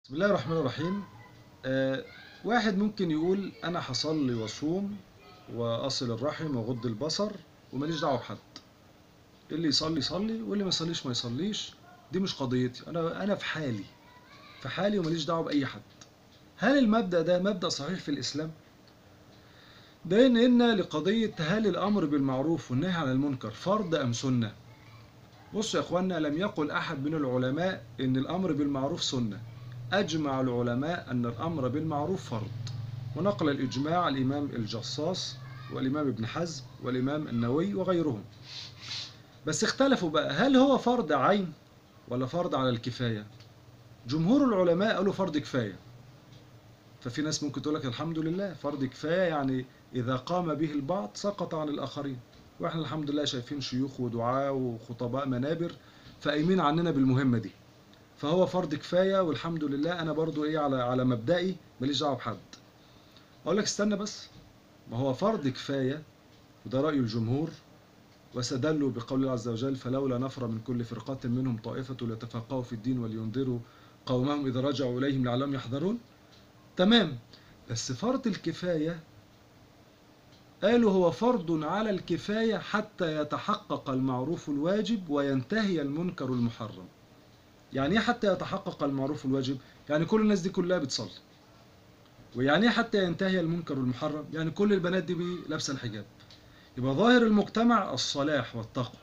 بسم الله الرحمن الرحيم آه واحد ممكن يقول انا هصلي واصوم واصل الرحم واغض البصر وماليش دعوه بحد اللي يصلي يصلي واللي ما يصليش ما يصليش دي مش قضيتي انا انا في حالي في حالي وماليش دعوه باي حد هل المبدا ده مبدا صحيح في الاسلام ده ان إن لقضيه هل الامر بالمعروف والنهي عن المنكر فرض ام سنه بصوا يا اخوانا لم يقل احد من العلماء ان الامر بالمعروف سنه أجمع العلماء أن الأمر بالمعروف فرض ونقل الإجماع الإمام الجصاص والإمام ابن حزم والإمام النووي وغيرهم بس اختلفوا بقى هل هو فرض عين ولا فرض على الكفاية جمهور العلماء قالوا فرض كفاية ففي ناس ممكن تقول لك الحمد لله فرض كفاية يعني إذا قام به البعض سقط عن الآخرين وإحنا الحمد لله شايفين شيوخ ودعاة وخطباء منابر فقايمين عننا بالمهمة دي فهو فرض كفايه والحمد لله انا برضو ايه على على مبدئي ماليش دعوه بحد اقول لك استنى بس ما هو فرض كفايه وده راي الجمهور واستدلوا بقول الله عز وجل فلولا نفر من كل فرقة منهم طائفة ليتفقهوا في الدين ولينذروا قومهم إذا رجعوا إليهم لعلهم يحذرون تمام بس فرض الكفاية قالوا هو فرض على الكفاية حتى يتحقق المعروف الواجب وينتهي المنكر المحرم يعني ايه حتى يتحقق المعروف الواجب يعني كل الناس دي كلها بتصلي ويعني ايه حتى ينتهي المنكر المحرم يعني كل البنات دي لابسه الحجاب يبقى ظاهر المجتمع الصلاح والتقوى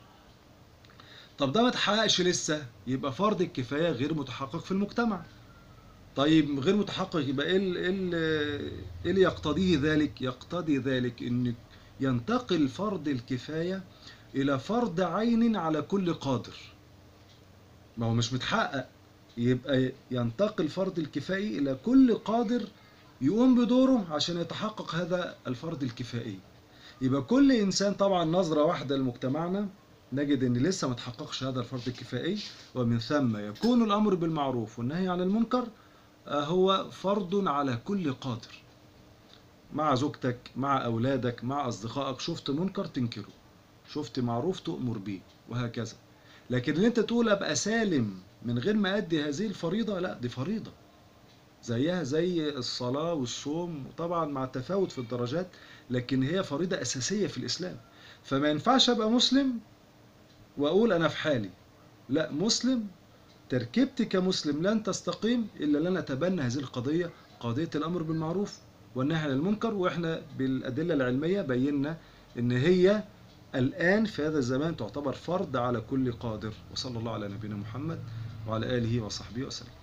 طب ده ما اتحققش لسه يبقى فرض الكفايه غير متحقق في المجتمع طيب غير متحقق يبقى ايه اللي, إيه اللي يقتضيه ذلك يقتضي ذلك ان ينتقل فرض الكفايه الى فرض عين على كل قادر ما هو مش متحقق يبقى ينتقل فرض الكفائي إلى كل قادر يقوم بدوره عشان يتحقق هذا الفرض الكفائي يبقى كل إنسان طبعا نظرة واحدة لمجتمعنا نجد أن لسه ما تحققش هذا الفرض الكفائي ومن ثم يكون الأمر بالمعروف والنهي عن المنكر هو فرض على كل قادر مع زوجتك مع أولادك مع أصدقائك شفت منكر تنكره شفت معروف تؤمر به وهكذا لكن اللي انت تقول ابقى سالم من غير ما ادي هذه الفريضه لا دي فريضه زيها زي الصلاه والصوم طبعا مع التفاوت في الدرجات لكن هي فريضه اساسيه في الاسلام فما ينفعش ابقى مسلم واقول انا في حالي لا مسلم تركيبتي كمسلم لن تستقيم الا لن اتبنى هذه القضيه قضيه الامر بالمعروف والنهي عن المنكر واحنا بالادله العلميه بينا ان هي الآن في هذا الزمان تعتبر فرض على كل قادر وصلى الله على نبينا محمد وعلى آله وصحبه وسلم